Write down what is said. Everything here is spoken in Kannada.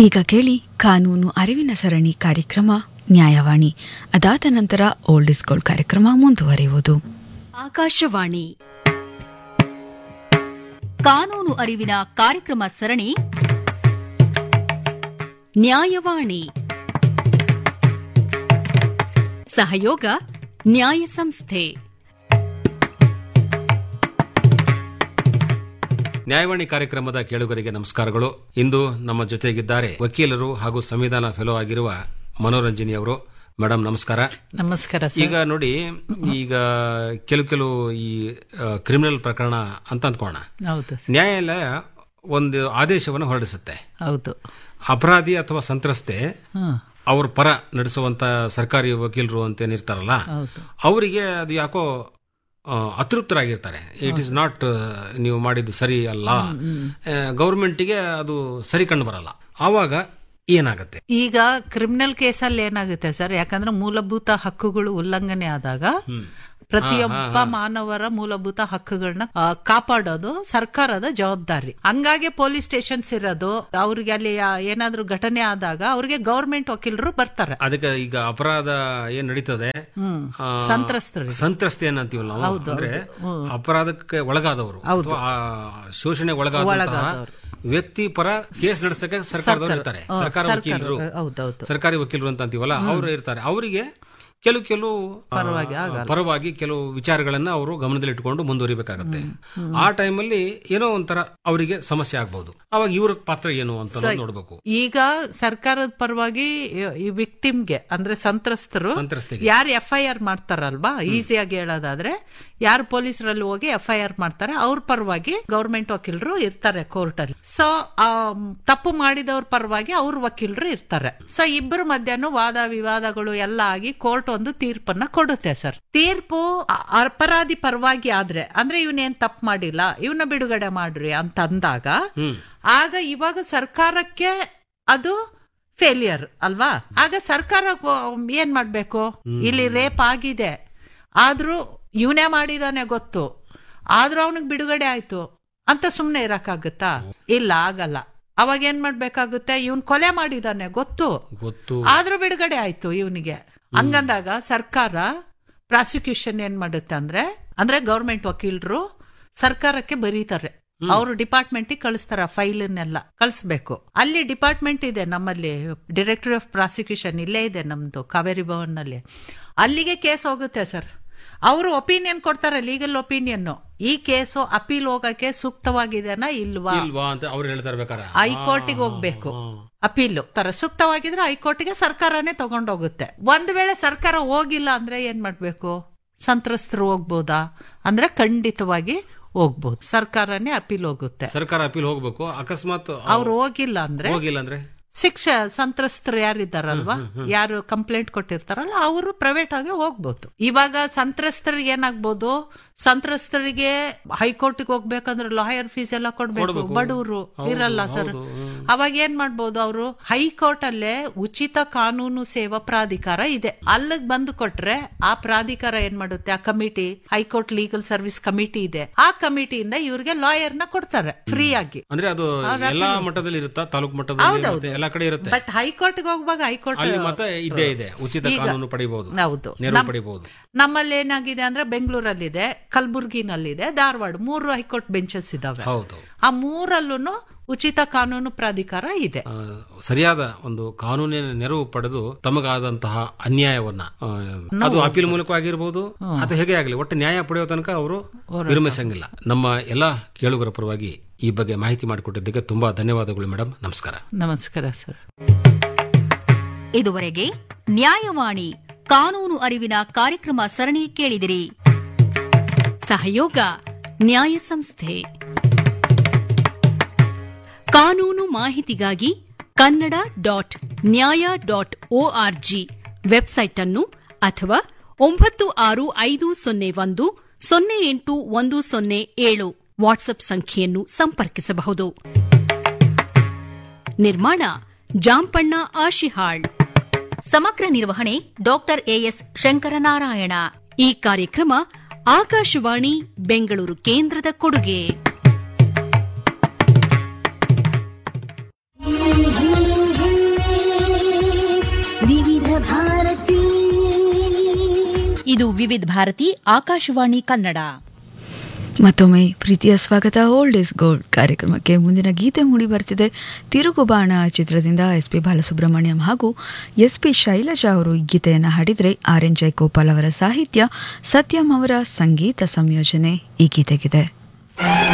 ಈಗ ಕೇಳಿ ಕಾನೂನು ಅರಿವಿನ ಸರಣಿ ಕಾರ್ಯಕ್ರಮ ನ್ಯಾಯವಾಣಿ ಅದಾದ ನಂತರ ಓಲ್ಡ್ ಇಸ್ ಗೋಲ್ಡ್ ಕಾರ್ಯಕ್ರಮ ಮುಂದುವರಿಯುವುದು ಆಕಾಶವಾಣಿ ಕಾನೂನು ಅರಿವಿನ ಕಾರ್ಯಕ್ರಮ ಸರಣಿ ನ್ಯಾಯವಾಣಿ ಸಹಯೋಗ ನ್ಯಾಯ ಸಂಸ್ಥೆ ನ್ಯಾಯವಾಣಿ ಕಾರ್ಯಕ್ರಮದ ಕೇಳುಗರಿಗೆ ನಮಸ್ಕಾರಗಳು ಇಂದು ನಮ್ಮ ಜೊತೆಗಿದ್ದಾರೆ ವಕೀಲರು ಹಾಗೂ ಸಂವಿಧಾನ ಫೆಲೋ ಆಗಿರುವ ಮನೋರಂಜನಿ ಅವರು ಮೇಡಮ್ ನಮಸ್ಕಾರ ನಮಸ್ಕಾರ ಈಗ ನೋಡಿ ಈಗ ಕೆಲವು ಕೆಲವು ಈ ಕ್ರಿಮಿನಲ್ ಪ್ರಕರಣ ಅಂತ ಅಂದ್ಕೋಣ ಹೌದು ಸರ್. ನ್ಯಾಯಾಲಯ ಒಂದು ಆದೇಶವನ್ನು ಹೊರಡಿಸುತ್ತೆ ಹೌದು ಅಪರಾಧಿ ಅಥವಾ ಸಂತ್ರಸ್ತೆ ಹ್ಮ್ ಅವ್ರ ಪರ ನಡೆಸುವಂತ ಸರ್ಕಾರಿ ವಕೀಲರು ಅಂತ ಏನಿರ್ತಾರಲ್ಲ ಹೌದು ಅವರಿಗೆ ಅದು ಯಾಕೋ ಆ, ಅತೃಪ್ತರಾಗಿರ್ತಾರೆ ಇಟ್ ಇಸ್ ನಾಟ್ ನೀವು ಮಾಡಿದ್ದು ಸರಿ ಅಲ್ಲ ಗೌರ್ಮೆಂಟ್ಗೆ ಅದು ಸರಿ ಕಂಡು ಬರಲ್ಲ ಆವಾಗ ಏನಾಗತ್ತೆ ಈಗ ಕ್ರಿಮಿನಲ್ ಕೇಸಲ್ಲಿ ಏನಾಗುತ್ತೆ ಸರ್ ಯಾಕಂದ್ರೆ ಮೂಲಭೂತ ಹಕ್ಕುಗಳು ಉಲ್ಲಂಘನೆ ಆದಾಗ ಪ್ರತಿಯೊಬ್ಬ ಮಾನವರ ಮೂಲಭೂತ ಹಕ್ಕುಗಳನ್ನ ಆ, ಕಾಪಾಡೋದು ಸರ್ಕಾರದ ಜವಾಬ್ದಾರಿ ಹಂಗಾಗಿ ಪೊಲೀಸ್ ಸ್ಟೇಷನ್ಸ್ ಇರೋದು ಅವ್ರಿಗೆ ಅಲ್ಲಿ ಆ, ಏನಾದ್ರೂ ಘಟನೆ ಆದಾಗ ಅವ್ರಿಗೆ ಗೌರ್ಮೆಂಟ್ ವಕೀಲರು ಬರ್ತಾರೆ ಅದಕ್ಕೆ ಈಗ ಅಪರಾಧ ಏನ್ ನಡೀತದೆ ಹ್ಮ್ ಆ, ಸಂತ್ರಸ್ತರಿಗೆ ಸಂತ್ರಸ್ತೆ ಏನಂತೀವಲ್ಲ ನಾವು ಅಂದ್ರೆ ಅಪರಾಧಕ್ಕೆ ಒಳಗಾದವರು ಅಥವಾ ಆ ಶೋಷಣೆ ಒಳಗಾದಂತಹ ವ್ಯಕ್ತಿ ಪರ ಕೇಸ್ ನಡೆಸಕ್ಕೆ ಸರ್ಕಾರದವರು ಇರ್ತಾರೆ ಸರ್ಕಾರ ವಕೀಲರು ಹೌದೌದು ಸರ್ಕಾರಿ ವಕೀಲರು ಅಂತ ಅಂತೀವಲ್ಲ ಅವರು ಇರ್ತಾರೆ ಅವರಿಗೆ ಕೆಲವು ಕೆಲವು ಆ, ಪರವಾಗಿ ಕೆಲವು ವಿಚಾರಗಳನ್ನ ಅವರು ಗಮನದಲ್ಲಿಟ್ಟುಕೊಂಡು ಮುಂದುವರಿಬೇಕಾಗತ್ತೆ ಆ ಟೈಮಲ್ಲಿ ಏನೋ ಒಂಥರ ಅವರಿಗೆ ಸಮಸ್ಯೆ ಆಗ್ಬಹುದು ಅವಾಗ ಇವ್ರ ಪಾತ್ರ ಏನು ಅಂತ ನಾವು ನೋಡ್ಬೇಕು ಈಗ ಸರ್ಕಾರದ ಪರವಾಗಿ ಈ ವಿಕ್ಟಿಮ್ಗೆ ಅಂದ್ರೆ ಸಂತ್ರಸ್ತರು ಸಂತ್ರಸ್ತೆಗೆ ಯಾರು ಎಫ್ ಐ ಆರ್ ಮಾಡ್ತಾರಲ್ವಾ ಈಸಿಯಾಗಿ ಹೇಳೋದಾದ್ರೆ ಯಾರು ಪೊಲೀಸರಲ್ಲಿ ಹೋಗಿ ಎಫ್ ಐ ಆರ್ ಮಾಡ್ತಾರೆ ಅವ್ರ ಪರವಾಗಿ ಗೌರ್ಮೆಂಟ್ ವಕೀಲರು ಇರ್ತಾರೆ ಕೋರ್ಟ್ ಅಲ್ಲಿ ಸೊ ತಪ್ಪು ಮಾಡಿದವ್ರ ಪರವಾಗಿ ಅವ್ರ ವಕೀಲರು ಇರ್ತಾರೆ ಸೊ ಇಬ್ಬರ ಮಧ್ಯಾಹ್ನ ವಾದ ವಿವಾದಗಳು ಎಲ್ಲ ಆಗಿ ಕೋರ್ಟ್ ಒಂದು ತೀರ್ಪನ್ನ ಕೊಡುತ್ತೆ ಸರ್ ತೀರ್ಪು ಅ- ಅಪರಾಧಿ ಪರವಾಗಿ ಆದ್ರೆ ಅಂದ್ರೆ ಇವನೇನ್ ತಪ್ಪು ಮಾಡಿಲ್ಲ ಇವನ್ನ ಬಿಡುಗಡೆ ಮಾಡ್ರಿ ಅಂತ ಅಂದಾಗ ಹ್ಮ್ ಆಗ ಇವಾಗ ಸರ್ಕಾರಕ್ಕೆ ಅದು ಫೇಲಿಯರ್ ಅಲ್ವಾ ಆಗ ಸರ್ಕಾರ ಏನ್ ಮಾಡ್ಬೇಕು ಇಲ್ಲಿ ರೇಪ್ ಆಗಿದೆ ಆದ್ರೂ ಇವನೇ ಮಾಡಿದಾನೆ ಗೊತ್ತು ಆದ್ರೂ ಅವನಿಗೆ ಬಿಡುಗಡೆ ಆಯ್ತು ಅಂತ ಸುಮ್ನೆ ಇರಕ್ಕಾಗುತ್ತಾ ಇಲ್ಲ ಆಗಲ್ಲ ಅವಾಗ ಏನ್ ಮಾಡ್ಬೇಕಾಗುತ್ತೆ ಇವನ್ ಕೊಲೆ ಮಾಡಿದಾನೆ ಗೊತ್ತು ಗೊತ್ತು ಆದ್ರೂ ಬಿಡುಗಡೆ ಆಯ್ತು ಇವನಿಗೆ ಹಂಗಂದಾಗ ಸರ್ಕಾರ ಪ್ರಾಸಿಕ್ಯೂಷನ್ ಏನ್ ಮಾಡುತ್ತೆ ಅಂದ್ರೆ ಅಂದ್ರೆ ಗೌರ್ಮೆಂಟ್ ವಕೀಲರು ಸರ್ಕಾರಕ್ಕೆ ಬರೀತಾರೆ ಅವರು ಡಿಪಾರ್ಟ್ಮೆಂಟ್ ಕಳಿಸ್ತಾರ ಫೈಲನ್ನೆಲ್ಲ ಕಳಿಸ್ಬೇಕು ಅಲ್ಲಿ ಡಿಪಾರ್ಟ್ಮೆಂಟ್ ಇದೆ ನಮ್ಮಲ್ಲಿ ಡೈರೆಕ್ಟರ್ ಆಫ್ ಪ್ರಾಸಿಕ್ಯೂಷನ್ ಇಲ್ಲೇ ಇದೆ ನಮ್ದು ಕಾವೇರಿ ಭವನ್ ನಲ್ಲಿ ಅಲ್ಲಿಗೆ ಕೇಸ್ ಹೋಗುತ್ತೆ ಸರ್ ಅವರು ಒಪಿನಿಯನ್ ಕೊಡ್ತಾರೆ ಲೀಗಲ್ ಒಪಿನಿಯನ್ ಈ ಕೇಸು ಅಪೀಲ್ ಹೋಗಕ್ಕೆ ಸೂಕ್ತವಾಗಿದೆನಾ ಇಲ್ವಾ ಇಲ್ವಾ ಅಂತ ಅವ್ರು ಹೇಳ್ತಾ ಇರ್ಬೇಕಾರ ಹೈಕೋರ್ಟಿಗೆ ಹೋಗ್ಬೇಕು ಅಪೀಲು ತರ ಸೂಕ್ತವಾಗಿದ್ರೆ ಹೈಕೋರ್ಟಿಗೆ ಸರ್ಕಾರನೇ ತಗೊಂಡೋಗುತ್ತೆ ಒಂದ್ ವೇಳೆ ಸರ್ಕಾರ ಹೋಗಿಲ್ಲ ಅಂದ್ರೆ ಏನ್ ಮಾಡ್ಬೇಕು ಸಂತ್ರಸ್ತರು ಹೋಗ್ಬೋದಾ ಅಂದ್ರೆ ಖಂಡಿತವಾಗಿ ಹೋಗ್ಬೋದು ಸರ್ಕಾರನೇ ಅಪೀಲ್ ಹೋಗುತ್ತೆ ಸರ್ಕಾರ ಅಪೀಲ್ ಹೋಗ್ಬೇಕು ಅಕಸ್ಮಾತ್ ಅವ್ರು ಹೋಗಿಲ್ಲ ಅಂದ್ರೆ ಹೋಗಿಲ್ಲ ಅಂದ್ರೆ ಶಿಕ್ಷೆ ಸಂತ್ರಸ್ತರು ಯಾರಿದ್ದಾರಲ್ವಾ ಯಾರು ಕಂಪ್ಲೇಂಟ್ ಕೊಟ್ಟಿರ್ತಾರಲ್ಲ ಅವರು ಪ್ರೈವೇಟ್ ಆಗಿ ಹೋಗ್ಬೋದು ಇವಾಗ ಸಂತ್ರಸ್ತರಿಗೆ ಏನಾಗ್ಬೋದು ಸಂತ್ರಸ್ತರಿಗೆ ಹೈಕೋರ್ಟ್ಗೆ ಹೋಗ್ಬೇಕಂದ್ರೆ ಲಾಯರ್ ಫೀಸ್ ಎಲ್ಲ ಕೊಡ್ಬೇಕು ಬಡವರು ಇರಲ್ಲ ಸರ್ ಅವಾಗ ಏನ್ ಮಾಡ್ಬೋದು ಅವರು ಹೈಕೋರ್ಟ್ ಅಲ್ಲೇ ಉಚಿತ ಕಾನೂನು ಸೇವಾ ಪ್ರಾಧಿಕಾರ ಇದೆ ಅಲ್ಲಿಗೆ ಬಂದು ಕೊಟ್ರೆ ಆ ಪ್ರಾಧಿಕಾರ ಏನ್ ಮಾಡುತ್ತೆ ಆ committee high court legal service committee ಇದೆ ಆ ಕಮಿಟಿಯಿಂದ ಇವ್ರಿಗೆ ಲಾಯರ್ ನ ಕೊಡ್ತಾರೆ ಫ್ರೀ ಆಗಿ ಅಂದ್ರೆ ಅದು ಎಲ್ಲಾ ಮಟ್ಟದಲ್ಲಿ ಇರುತ್ತಾ ತಾಲೂಕು ಮಟ್ಟದಲ್ಲಿ ಮತ್ತೆ ಎಲ್ಲಾ ಕಡೆ ಇರುತ್ತೆ ಬಟ್ ಹೈಕೋರ್ಟ್ಗೆ ಹೋಗುವಾಗ ಹೈಕೋರ್ಟ್ ಅಲ್ಲಿ ಮತ್ತೆ ಇದ್ದೇ ಇದೆ ಉಚಿತ ಕಾನೂನು ಪಡಿಬಹುದು ಹೌದು ನೆರವು ಪಡಿಬಹುದು ನಮ್ಮಲ್ಲಿ ಏನಾಗಿದೆ ಅಂದ್ರೆ ಬೆಂಗಳೂರಲ್ಲಿದೆ ಕಲಬುರ್ಗಿನಲ್ಲಿದೆ ಧಾರವಾಡ ಮೂರು ಹೈಕೋರ್ಟ್ ಬೆಂಚಸ್ ಇದಾವೆ ಹೌದು ಆ ಮೂರಲ್ಲೂ ಉಚಿತ ಕಾನೂನು ಪ್ರಾಧಿಕಾರ ಇದೆ ಆ, ಸರಿಯಾದ ಒಂದು ಕಾನೂನಿನ ನೆರವು ಪಡೆದು ತಮಗಾದಂತಹ ಅನ್ಯಾಯವನ್ನ ಆ, ಅದು ಅಪೀಲ್ ಮೂಲಕ ಆಗಿರ್ಬೋದು ಅಥವಾ ಹೇಗೆ ಆಗಲಿ ಒಟ್ಟು ನ್ಯಾಯ ಪಡೆಯೋ ತನಕ ಅವರು ವಿರಮಿಸಂಗಿಲ್ಲ ನಮ್ಮ ಎಲ್ಲಾ ಕೇಳುಗರ ಪರವಾಗಿ ಈ ಬಗ್ಗೆ ಮಾಹಿತಿ ಮಾಡಿಕೊಟ್ಟಿದ್ದಕ್ಕೆ ತುಂಬಾ ಧನ್ಯವಾದಗಳು ಮೇಡಮ್ ನಮಸ್ಕಾರ ನಮಸ್ಕಾರ ಸರ್ ಇದುವರೆಗೆ ನ್ಯಾಯವಾಣಿ ಕಾನೂನು ಅರಿವಿನ ಕಾರ್ಯಕ್ರಮ ಸರಣಿ ಕೇಳಿದಿರಿ ಸಹಯೋಗ ನ್ಯಾಯ ಸಂಸ್ಥೆ ಕಾನೂನು ಮಾಹಿತಿಗಾಗಿ Kannada dot nyaya dot ORG website ಅನ್ನು ಅಥವಾ ಒಂಬತ್ತು ಆರು ಐದು ಸೊನ್ನೆ ಒಂದು ಸೊನ್ನೆ ಎಂಟು ಒಂದು ಸೊನ್ನೆ ಏಳು ವಾಟ್ಸ್ಆಪ್ ಸಂಖ್ಯೆಯನ್ನು ಸಂಪರ್ಕಿಸಬಹುದು ನಿರ್ಮಾಣ ಜಾಂಪಣ್ಣ ಆಶಿಹಾಳ್ ಸಮಗ್ರ ನಿರ್ವಹಣೆ ಡಾಕ್ಟರ್ ಎಎಸ್ ಶಂಕರನಾರಾಯಣ ಈ ಕಾರ್ಯಕ್ರಮ ಆಕಾಶವಾಣಿ ಬೆಂಗಳೂರು ಕೇಂದ್ರದ ಕೊಡುಗೆ ಇದು ವಿವಿಧ ಭಾರತಿ ಆಕಾಶವಾಣಿ ಕನ್ನಡ ಮತ್ತೊಮ್ಮೆ ಪ್ರೀತಿಯ ಸ್ವಾಗತ ಓಲ್ಡ್ ಇಸ್ ಗೋಲ್ಡ್ ಕಾರ್ಯಕ್ರಮಕ್ಕೆ ಮುಂದಿನ ಗೀತೆ ಮೂಡಿ ಬರ್ತಿದೆ ತಿರುಗುಬಾಣ ಚಿತ್ರದಿಂದ ಎಸ್ ಪಿ ಬಾಲಸುಬ್ರಹ್ಮಣ್ಯಂ ಹಾಗೂ ಎಸ್ ಪಿ ಶೈಲಜಾ ಅವರು ಈ ಗೀತೆಯನ್ನು ಹಾಡಿದರೆ ಆರ್ ಎನ್ ಜಯಗೋಪಾಲ್ ಅವರ ಸಾಹಿತ್ಯ ಸತ್ಯಂ ಅವರ ಸಂಗೀತ ಸಂಯೋಜನೆ ಈ ಗೀತೆಗಿದೆ